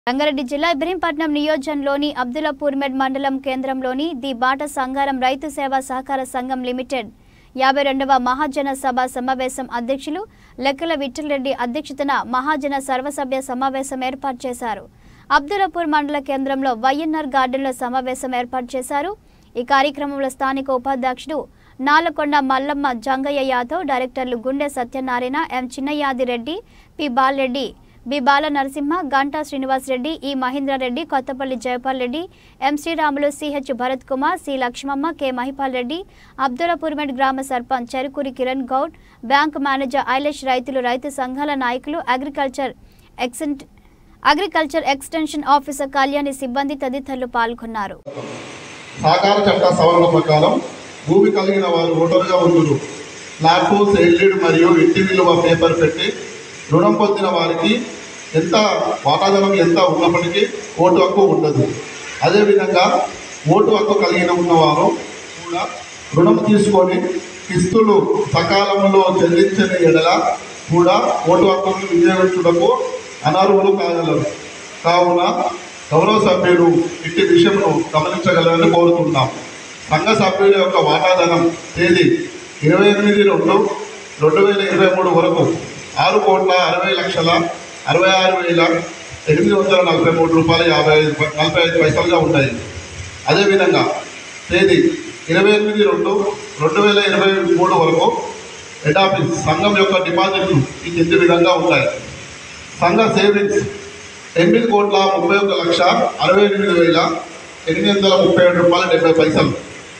రంగారెడ్డి జిల్లా ఇబ్రహీంపట్నం నియోజకంలోని అబ్దుల్లాపూర్మెడ్ మండలం కేంద్రంలోని ది బాట సంగారం రైతు సేవా సహకార సంఘం లిమిటెడ్ యాభై రెండవ మహాజన సభ సమావేశం అధ్యక్షులు లెక్కల విఠలరెడ్డి అధ్యక్షతన మహాజన సర్వసభ్య సమావేశం ఏర్పాటు చేశారు అబ్దుల్లాపూర్ మండల కేంద్రంలో వైఎన్ఆర్ గార్డెన్లో సమావేశం ఏర్పాటు చేశారు ఈ కార్యక్రమంలో స్థానిక ఉపాధ్యక్షుడు నాలకొండ మల్లమ్మ జంగయ్య యాదవ్ డైరెక్టర్లు Gunde Satyanarayana M Chinnayadireddy P Balareddy B Bala Narasimha Ganta Srinivas Reddy E Mahendrareddy Kothapalli Jayapal Reddy M Sriramulu CH Bharat Kumar C Lakshmamma K Mahipal Reddy Abdullapurmet గ్రామ సర్పంచ్ చెరుకూరి కిరణ్ గౌడ్ బ్యాంక్ మేనేజర్ ఐలేష్ రైతులు రైతు సంఘాల నాయకులు అగ్రికల్చర్ ఎక్సెంట్ అగ్రికల్చర్ ఎక్స్టెన్షన్ ఆఫీసర్ కళ్యాణి సిబ్బంది తదితరులు పాల్గొన్నారు సహకార చట్ట సవరణ ప్రకారం భూమి కలిగిన వారు ఓటరుగా ఉండును ఫ్లాట్ సెయిల్డ్ మరియు ఇంటి విలువ పేపర్ పెట్టి రుణం పొందిన వారికి ఎంత వాటాదారం ఎంత ఉన్నప్పటికీ ఓటు హక్కు ఉండదు అదేవిధంగా ఓటు హక్కు కలిగిన ఉన్నవారు కూడా రుణం తీసుకొని కిస్తులు సకాలంలో చెల్లించని ఎడల కూడా ఓటు హక్కును వినియోగించుటకు అనర్హులు కాగలరు కావున గౌరవ సభ్యులు ఇట్టి విషయంను గమనించగలరని కోరుతున్నాం సంఘ సభ్యుల యొక్క వాటాదానం తేదీ ఇరవై ఎనిమిది రెండు రెండు వేల ఇరవై మూడు వరకు ఆరు కోట్ల అరవై లక్షల అరవై ఆరు వేల ఎనిమిది వందల నలభై మూడు రూపాయల యాభై ఐదు ప- నలభై ఐదు పైసలుగా ఉన్నాయి అదేవిధంగా తేదీ ఇరవై ఎనిమిది రెండు రెండు వేల ఇరవై మూడు వరకు హెడ్ ఆఫీస్ సంఘం యొక్క డిపాజిట్లు ఈ కింది విధంగా ఉంటాయి సంఘ సేవింగ్స్ ఎనిమిది కోట్ల ముప్పై ఒక్క లక్ష అరవై ఎనిమిది వేల ఎనిమిది వందల ముప్పై ఏడు రూపాయల డెబ్బై పైసలు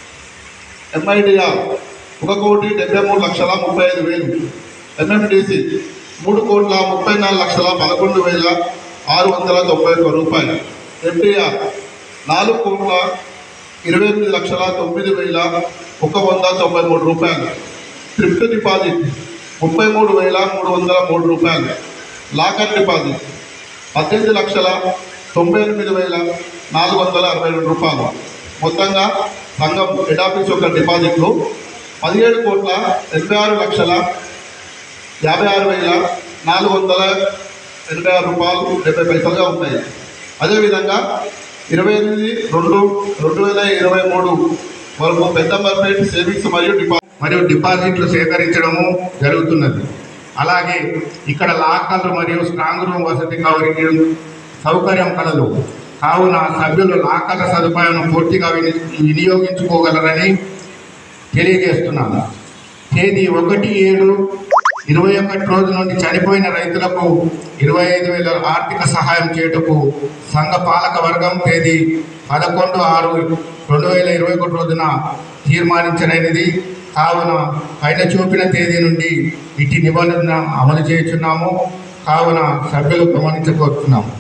ఎంఐడిఆర్ ఒక కోటి డెబ్బై మూడు లక్షల ముప్పై ఐదు వేలు ఎంఎండిసి మూడు కోట్ల ముప్పై నాలుగు లక్షల పదకొండు వేల ఆరు వందల తొంభై ఒక్క రూపాయలు ఎండిఆర్ నాలుగు కోట్ల ఇరవై ఎనిమిది లక్షల తొమ్మిది వేల ఒక వంద తొంభై మూడు రూపాయలు థ్రిఫ్ట్ డిపాజిట్ ముప్పై మూడు వేల మూడు వందల మూడు రూపాయలు లాకర్ డిపాజిట్ పద్దెనిమిది లక్షల తొంభై ఎనిమిది వేల నాలుగు వందల అరవై రెండు రూపాయలు మొత్తంగా సంఘం హెడ్ ఆఫీస్ యొక్క డిపాజిట్లు పదిహేడు కోట్ల ఎనభై ఆరు లక్షల యాభై ఆరు వేల నాలుగు వందల ఎనభై ఆరు రూపాయలు డెబ్బై పైసలుగా ఉన్నాయి అదేవిధంగా ఇరవై ఎనిమిది రెండు రెండు వేల ఇరవై మూడు వరకు పెద్దంబర్పేట సేవింగ్స్ మరియు డిపాజిట్ మరియు డిపాజిట్లు సేకరించడము జరుగుతున్నది అలాగే ఇక్కడ లాకర్లు మరియు స్ట్రాంగ్ రూమ్ వసతి కవరింగ్ సౌకర్యం కలదు కావున సభ్యులు లాకర్ల సదుపాయం పూర్తిగా విని వినియోగించుకోగలరని తెలియజేస్తున్నాను తేదీ ఒకటి ఏడు ఇరవై ఒకటి రోజు నుండి చనిపోయిన రైతులకు ఇరవై ఐదు వేల ఆర్థిక సహాయం చేయుటకు సంఘ పాలక వర్గం తేదీ పదకొండు ఆరు రెండు వేల ఇరవై ఒకటి రోజున తీర్మానించలేనిది కావున పైన చూపిన తేదీ నుండి ఇటు నిబంధన అమలు చేస్తున్నాము కావున సభ్యులు గమనించబోతున్నాము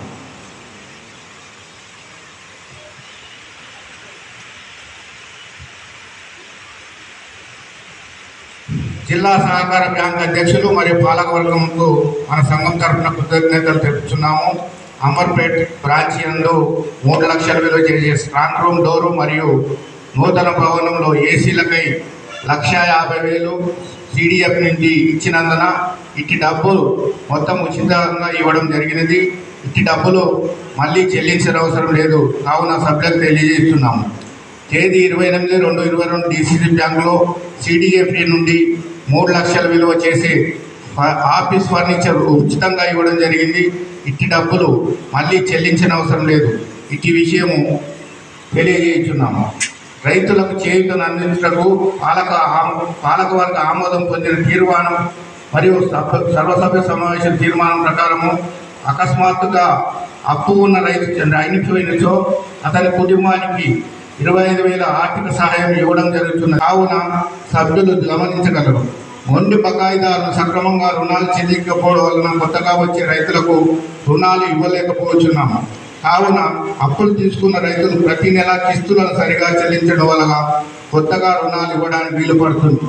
జిల్లా సహకార బ్యాంక్ అధ్యక్షులు మరియు పాలకవర్గంకు మన సంఘం తరఫున కృతజ్ఞతలు తెలుపుతున్నాము అమర్పేట్ బ్రాంచ్ యందు మూడు లక్షల విలువ చేసే స్ట్రాంగ్ రూమ్ డోరు మరియు నూతన భవనంలో ఏసీలకై లక్ష యాభై వేలు సిడిఎఫ్ నుండి ఇచ్చినందున ఇట్టి డబ్బులు మొత్తం ఉచితంగా ఇవ్వడం జరిగినది ఇట్టి డబ్బులు మళ్ళీ చెల్లించిన అవసరం లేదు కావున సభ్యులకు తెలియజేస్తున్నాము తేదీ ఇరవై ఎనిమిది రెండు ఇరవై రెండు డిసిసి బ్యాంకులో సిడిఎఫ్డి నుండి మూడు లక్షల విలువ చేసే ఫ- ఆఫీస్ ఫర్నిచర్ ఉచితంగా ఇవ్వడం జరిగింది ఇట్టి డబ్బులు మళ్ళీ చెల్లించిన అవసరం లేదు ఇట్టి విషయము తెలియజేస్తున్నాము రైతులకు చేయుతను అందించటకు పాలక ఆమ- పాలకవర్గ ఆమోదం పొందిన తీర్మానం మరియు సభ- సర్వసభ్య సమావేశం తీర్మానం ప్రకారము అకస్మాత్తుగా అప్పు ఉన్న రైతు చనిపోయినచో అతని కుటుంబానికి ఇరవై ఐదు వేల ఆర్థిక సహాయం ఇవ్వడం జరుగుతుంది కావున సభ్యులు గమనించగలరు మొండి బకాయిదారులు సక్రమంగా రుణాలు చెల్లించకపోవడం వలన కొత్తగా వచ్చే రైతులకు రుణాలు ఇవ్వలేకపోతున్నాము కావున అప్పులు తీసుకున్న రైతులు ప్రతి నెల కిస్తులను సరిగా చెల్లించడం వలన కొత్తగా రుణాలు ఇవ్వడానికి వీలు పడుతుంది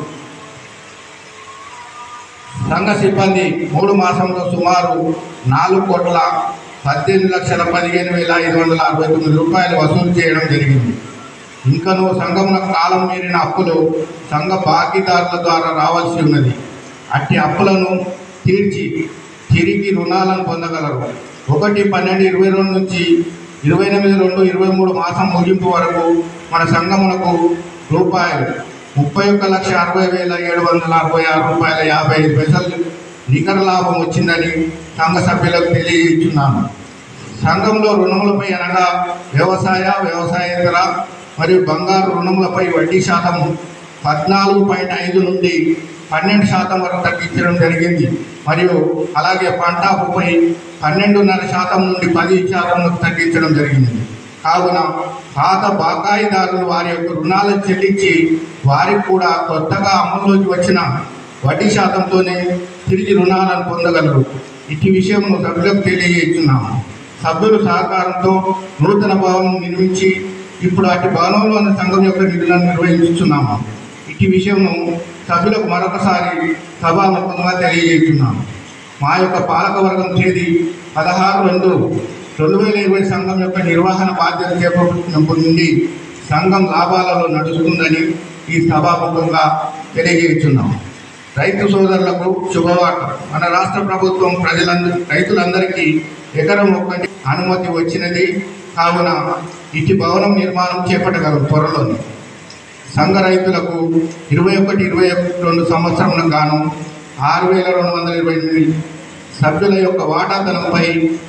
సంఘ సిబ్బంది మూడు మాసంలో సుమారు నాలుగు కోట్ల పద్దెనిమిది లక్షల పదిహేను వేల ఐదు వందల అరవై తొమ్మిది రూపాయలు వసూలు చేయడం జరిగింది ఇంకను సంఘమున కాలం మీరిన అప్పులు సంఘ బాకీదారుల ద్వారా రావాల్సి ఉన్నది అట్టి అప్పులను తీర్చి తిరిగి రుణాలను పొందగలరు ఒకటి పన్నెండు ఇరవై రెండు నుంచి ఇరవై ఎనిమిది రెండు ఇరవై మూడు మాసం ముగింపు వరకు మన సంఘమునకు రూపాయలు ముప్పై ఒక్క లక్ష అరవై వేల ఏడు వందల అరవై ఆరు రూపాయల యాభై ఐదు పైసలు నికర లాభం వచ్చిందని సంఘ సభ్యులకు తెలియజేస్తున్నాను సంఘంలో రుణములపై అనగా వ్యవసాయ వ్యవసాయేతర మరియు బంగారు రుణములపై వడ్డీ శాతం పద్నాలుగు పాయింట్ ఐదు నుండి పన్నెండు శాతం వరకు తగ్గించడం జరిగింది మరియు అలాగే పంట అప్పుపై పన్నెండున్నర శాతం నుండి పది శాతం వరకు తగ్గించడం జరిగింది కావున పాత బాకాయిదారులు వారి యొక్క రుణాలను చెల్లించి వారికి కూడా కొత్తగా అమల్లోకి వచ్చిన వడ్డీ శాతంతోనే తిరిగి రుణాలను పొందగలరు ఇటు విషయం సభ్యులకు తెలియజేస్తున్నాము సభ్యుల సహకారంతో నూతన భవనం నిర్మించి ఇప్పుడు అటు భవనంలో ఉన్న సంఘం యొక్క నిధులను నిర్వహిస్తున్నాము ఇటు విషయము సభ్యులకు మరొకసారి సభాముఖంగా తెలియజేస్తున్నాము మా యొక్క పాలకవర్గం తేదీ పదహారు రెండు రెండు వేల ఇరవై సంఘం యొక్క నిర్వహణ బాధ్యత చేపట్టినప్పటి నుండి సంఘం లాభాలలో నడుస్తుందని ఈ సభాముఖంగా తెలియజేస్తున్నాము రైతు సోదరులకు శుభవార్త మన రాష్ట్ర ప్రభుత్వం ప్రజలందరూ రైతులందరికీ ఎకరం ఒక్కటి అనుమతి వచ్చినది కావున ఇటు భవనం నిర్మాణం చేపట్టగలం త్వరలోనే సంఘ రైతులకు ఇరవై ఒకటి ఇరవై రెండు సంవత్సరం గాను ఆరు వేల రెండు వందల ఇరవై ఎనిమిది సభ్యుల యొక్క వాటాధనంపై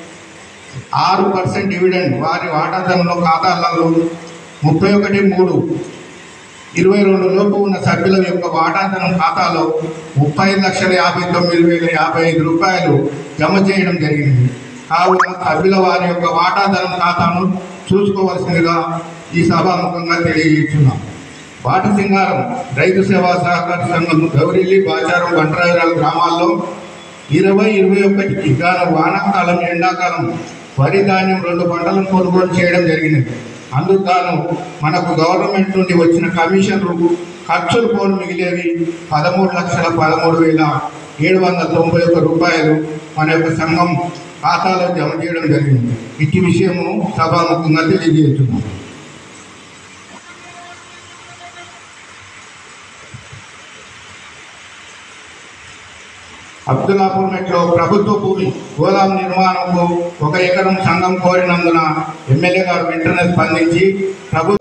ఆరు పర్సెంట్ డివిడెండ్ వారి వాటాధనంలో ఖాతాలలో ముప్పై ఒకటి మూడు ఇరవై రెండు లోపు ఉన్న సభ్యుల యొక్క వాటాధనం ఖాతాలో ముప్పై ఐదు లక్షల యాభై తొమ్మిది వేల యాభై ఐదు రూపాయలు జమ చేయడం జరిగింది కావున సభ్యుల వారి యొక్క వాటాధనం ఖాతాను చూసుకోవాల్సిందిగా ఈ సభాముఖంగా తెలియజేస్తున్నాం వాటి సింగారం రైతు సేవా సహకార సంఘం గౌరిల్లి బాచారం బంటరాజరాల గ్రామాల్లో ఇరవై ఇరవై ఒకటికి గాను వానాకాలం ఎండాకాలం వరి ధాన్యం రెండు పంటలను కొనుగోలు చేయడం జరిగినది అందుకు గాను మనకు గవర్నమెంట్ నుండి వచ్చిన కమిషన్లు ఖర్చులు పోను మిగిలేవి పదమూడు లక్షల పదమూడు వేల ఏడు వందల తొంభై ఒక్క రూపాయలు మన యొక్క సంఘం ఖాతాలో జమ చేయడం జరిగింది ఇటు విషయము సభాముఖంగా తెలియజేస్తున్నాం అబ్దుల్లాపూర్ మెట్లో ప్రభుత్వ భూమి గోదాం నిర్మాణంకు ఒక ఎకరం సంఘం కోరినందున ఎమ్మెల్యే గారు వెంటనే స్పందించి ప్రభు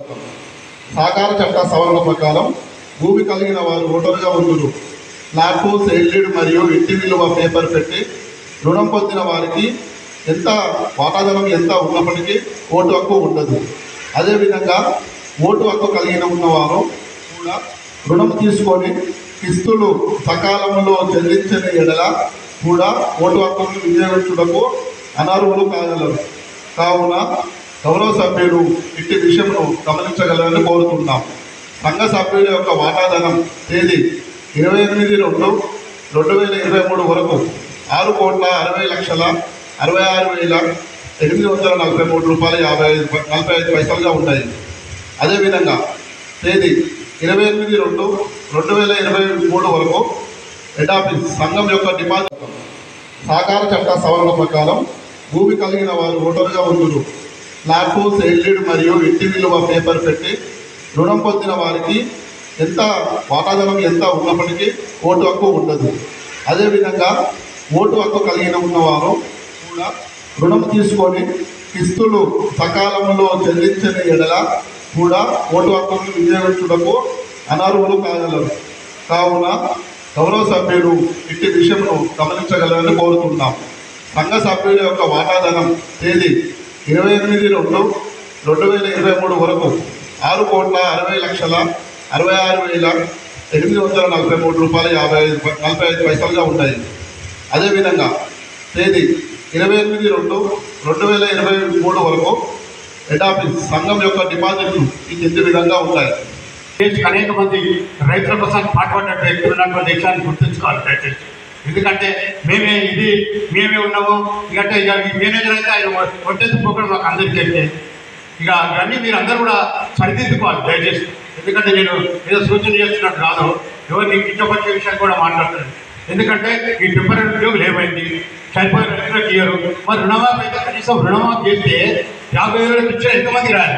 సహకార చట్ట సవరణ ప్రకారం భూమి కలిగిన వారు ఓటరుగా ఉండురు ఫ్లాట్ సెయిల్డ్ మరియు ఇంటి విలువ పేపర్ పెట్టి రుణం పొందిన వారికి ఎంత వాటాధనం ఎంత ఉన్నప్పటికీ ఓటు హక్కు ఉండదు అదేవిధంగా ఓటు హక్కు కలిగిన ఉన్నవారు కూడా రుణం తీసుకొని కిస్తులు సకాలంలో చెల్లించని ఎడల కూడా ఓటు హక్కును వినియోగించుటకు అనర్హులు కాగలరు కావున గౌరవ సభ్యులు ఇట్టి విషయంను గమనించగలరని కోరుతున్నాం సంఘ సభ్యుల యొక్క వాటాధనం తేదీ ఇరవై ఎనిమిది రెండు రెండు వేల ఇరవై మూడు వరకు ఆరు కోట్ల అరవై లక్షల అరవై ఆరు వేల ఎనిమిది వందల నలభై మూడు రూపాయల యాభై ఐదు పై- నలభై ఐదు పైసలుగా ఉంటాయి అదేవిధంగా తేదీ ఇరవై ఎనిమిది రెండు రెండు వేల ఇరవై మూడు వరకు హెడ్ ఆఫీస్ సంఘం యొక్క డిపాజిట్ సహకార చట్ట సవరణ ప్రకారం భూమి కలిగిన వారు ఓటరుగా ఉండురు ఫ్లాట్ సెయిల్డ్ మరియు ఇంటి విలువ పేపర్ పెట్టి రుణం పొందిన వారికి ఎంత వాటాధనం ఎంత ఉన్నప్పటికీ ఓటు హక్కు ఉండదు అదేవిధంగా ఓటు హక్కు కలిగిన ఉన్నవారు కూడా రుణం తీసుకొని కిస్తులు సకాలంలో చెల్లించని ఎడల కూడా ఓటు హక్కును వినియోగించుటకు అనర్హులు కాగలరు కావున గౌరవ సభ్యులు ఇట్టి విషయంను గమనించగలరని కోరుతున్నాం సంఘ సభ్యుల యొక్క వాటాధనం తేదీ ఇరవై ఎనిమిది రెండు రెండు వేల ఇరవై మూడు వరకు ఆరు కోట్ల అరవై లక్షల అరవై ఆరు వేల ఎనిమిది వందల నలభై మూడు రూపాయల యాభై ఐదు పై- నలభై ఐదు పైసలుగా ఉంటాయి అదేవిధంగా తేదీ ఇరవై ఎనిమిది రెండు రెండు వేల ఇరవై మూడు వరకు హెడ్ ఆఫీస్ సంఘం యొక్క డిపాజిట్లు ఈ కింది విధంగా ఉంటాయి దేశ అనేక మంది రైతుల కోసం పాటుపడ్డ వ్యక్తులు ఉన్నటువంటి దేశాన్ని గుర్తుంచుకోవాలి దయచేసి ఎందుకంటే మేమే ఇది మేమే ఉన్నాము ఎందుకంటే ఇక ఈ మేనేజర్ అయితే ఆయన ఒట్టేసి పోకడం మాకు అందరికీ తెలిసే ఇక ఇవన్నీ మీరు అందరూ కూడా సరిదిద్దుకోవాలి దయచేసి ఎందుకంటే నేను ఏదో సూచన చేస్తున్నట్టు కాదు ఎవరిని కించపరిచే విషయాలు కూడా మాట్లాడుతున్నాను ఎందుకంటే ఈ టెంపరీ ఉద్యోగులు ఏమైంది చనిపోయిన రైతులకు ఇయ్యరు మరి రుణమాఫీ అయితే కనీసం రుణమాఫీ చేస్తే యాభై వేలకు ఇచ్చిన ఎంతమంది రాలి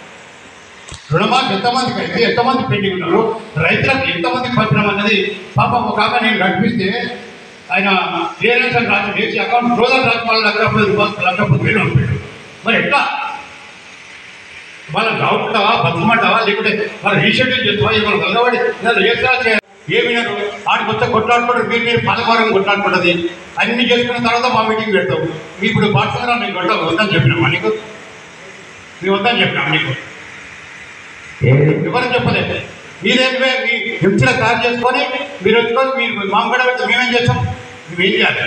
రుణమాఫీ ఎంతమందికి అయితే ఎంతమంది పెండింగ్ ఉన్నారు రైతులకు ఎంతమంది పత్రం అన్నది పాపం ఒక ఆమె నేను నడిపిస్తే ఆయన క్లియరెన్స్ అని రాసి వేసి అకౌంట్ క్లోజర్ రాసి వాళ్ళ లక్ష ముప్పై రూపాయలు లక్ష ముప్పై వేలు పంపాడు మరి ఎట్లా వాళ్ళ డౌట్టావా బతుకమంటావా లేకుంటే వాళ్ళ రీషెడ్యూల్ చేస్తావా ఇవాళ వెళ్ళబడి ఇలా చేస్తా ఏమి లేదు ఆడికి వస్తే కొట్లాడుకుంటారు మీరు మీరు పలకవరం కొట్లాడుకుంటుంది అన్ని చేసుకున్న తర్వాత మా మీటింగ్ పెడతావు మీ ఇప్పుడు వాట్సాప్లో నేను కొట్టాలి వద్దని చెప్పినామా నీకు మేము వద్దని చెప్పినాం నీకు ఎవరు చెప్పలేదు మీరేంటే మీ హింసల తయారు చేసుకొని మీరు వచ్చుకొని మీరు మామగడ పెడితే మేమేం చేస్తాం మేమేం చేయాలి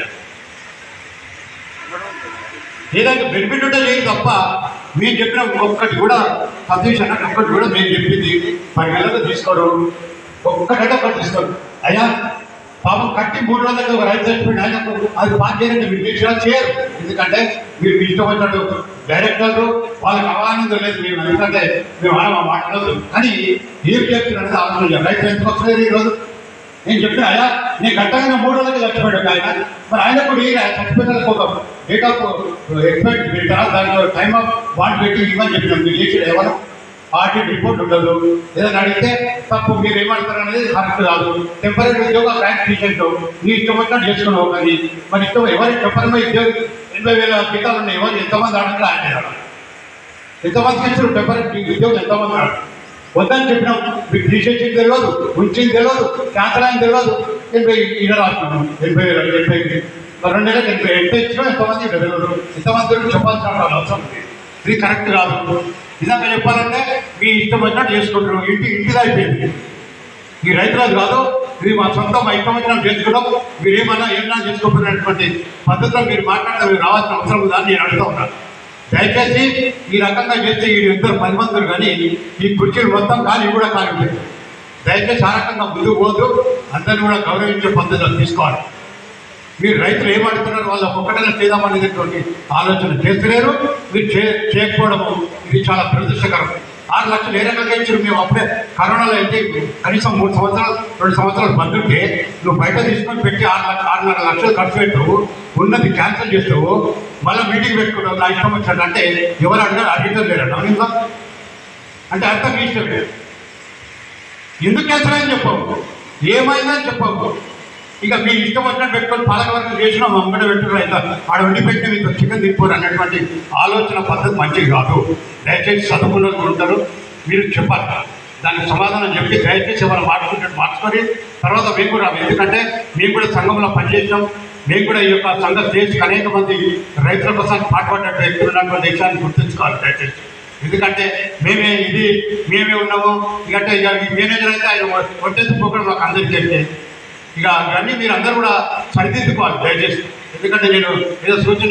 ఏదైతే బెనిఫిట్ ఉంటే లేదు తప్ప మీరు చెప్పిన ఒక్కటి కూడా సతీష్ అన్నట్టు ఒక్కటి కూడా మేము చెప్పింది పది నెలలు తీసుకోరు ఒక్కటంటే ఒక్కటి తీసుకోరు అయ్యా పాపం కట్టి మూడు రోజులకి ఒక రైతు చచ్చిపోయింది ఆయన అది పాస్ చేయండి మీరు దీక్ష చేయరు ఎందుకంటే మీరు మీ ఇష్టం వచ్చినట్టు డైరెక్టర్లు వాళ్ళకి అవగాహన లేదు మేము ఎందుకంటే మేము అలా మాట్లాడదు కానీ ఏం చెప్తున్నారు ఆలోచన చేయాలి. రైతు ఎందుకు వస్తలేదు ఈరోజు నేను చెప్పిన అయ్యా నేను గట్టగానే మూడు రోజులకి చచ్చిపోయాడు ఆయన మరి ఆయన కూడా ఈ చచ్చిపోయిన ఒక డేట్ ఆఫ్ ఎక్స్పెక్ట్ పెట్టారా దాంట్లో టైమ్ ఆఫ్ వాట్ పెట్టి ఇవ్వని చెప్పినాం మీరు చేసాడు ఎవరు ఆడిట్ రిపోర్ట్ ఉండదు ఏదైనా అడిగితే తప్పు మీరు ఏమంటారు అనేది కరెక్ట్ కాదు టెంపరీ ఉద్యోగ బ్యాంక్ తీసేట్టు నీ ఇష్టం వచ్చినట్టు చేసుకున్నావు కానీ మరి ఇష్టం ఎవరి టెంపరీ ఉద్యోగి ఎనభై వేల జీతాలు ఉన్నాయి ఎవరు ఎంతమంది అడగలు ఆయన ఎంతమంది ఇచ్చారు టెంపరీ ఉద్యోగం ఎంతమంది అడగరు వద్దని చెప్పినాం మీకు తీసేసింది తెలియదు ఉంచింది తెలియదు క్యాన్సర్ అయింది తెలియదు ఎనభై ఈడ రాస్తున్నాం ఎనభై వేల ఎనభై మరి రెండు నెలలకు ఎనభై ఎంత ఇచ్చినా ఎంతమంది ఇక్కడ తెలియదు ఎంతమంది గురించి చెప్పాల్సిన అవసరం ఉంది. ఇది కరెక్ట్ కాదు నిజంగా చెప్పాలంటే మీ ఇష్టం వచ్చినట్టు చేసుకుంటారు ఇంటి ఇంటిది అయిపోయింది ఈ రైతులది కాదు ఇది మా సొంతం మా ఇష్టం వచ్చినట్టు చేసుకున్నాం మీరు ఏమన్నా ఏమన్నా చేసుకోకపోయినటువంటి పద్ధతిలో మీరు మాట్లాడితే మీరు రావాల్సిన అవసరం ఉందా అని నేను అడుగుతా ఉన్నాను దయచేసి ఈ రకంగా చేస్తే ఈ ఇద్దరు పది మంది కానీ ఈ కుర్చీలు మొత్తం ఖాళీ కూడా ఖాళీ ఉంటుంది దయచేసి ఆ రకంగా ముందుకు పోదు అందరిని కూడా గౌరవించే పద్ధతిలో తీసుకోవాలి మీరు రైతులు ఏమడుతున్నారు వాళ్ళు ఒక్కటైనా చేద్దామనేటటువంటి ఆలోచన చేస్తలేరు మీరు చే చేయకపోవడము ఇది చాలా దురదృష్టకరం ఆరు లక్షలు ఏ రకంగా ఇచ్చారు మేము అప్పుడే కరోనాలో అయితే కనీసం మూడు సంవత్సరాలు రెండు సంవత్సరాలు బంద్ ఉంటే నువ్వు బయట తీసుకొని పెట్టి ఆరు లక్ష ఆరున్నర లక్షలు ఖర్చు పెట్టావు ఉన్నది క్యాన్సిల్ చేస్తావు మళ్ళీ మీటింగ్ పెట్టుకున్నావు నా ఇష్టం వచ్చినట్టు అంటే ఎవరు అడిగారు అడిగితే లేరట ఇంకా అంటే అర్థం మీ ఇష్టం లేదు ఎందుకు క్యాన్సర్ అని చెప్పవు ఏమైందని చెప్పవు ఇక మీ ఇష్టం వచ్చినట్టు పెట్టుకొని పాలకవర్గం చేసినా మా అమ్మడ పెట్టుకుని అయితే ఆడ ఉండి పెట్టిన మీకు చికెన్ తిప్పారు అన్నటువంటి ఆలోచన పద్ధతి మంచిది కాదు దయచేసి చదువుకున్న వాళ్ళు ఉంటారు మీరు చెప్పాలి దానికి సమాధానం చెప్పి దయచేసి మనం మార్చుకుంటే మార్చుకొని తర్వాత మేము కూడా ఎందుకంటే మేము కూడా సంఘంలో పనిచేసాం మేము కూడా ఈ యొక్క సంఘ దేశం అనేక మంది రైతుల కోసం పాటుపడ్డ వ్యక్తులు ఉన్నటువంటి దేశాన్ని గుర్తుంచుకోవాలి దయచేసి ఎందుకంటే మేమే ఇది మేమే ఉన్నాము ఇకంటే ఇక ఈ మేనేజర్ అయితే ఆయన వచ్చేసి పోకడం మాకు అందరికీ అయితే ఇక ఇవన్నీ మీరు అందరూ కూడా సరిదిద్దుకోవాలి దయచేసి ఎందుకంటే నేను ఏదో సూచన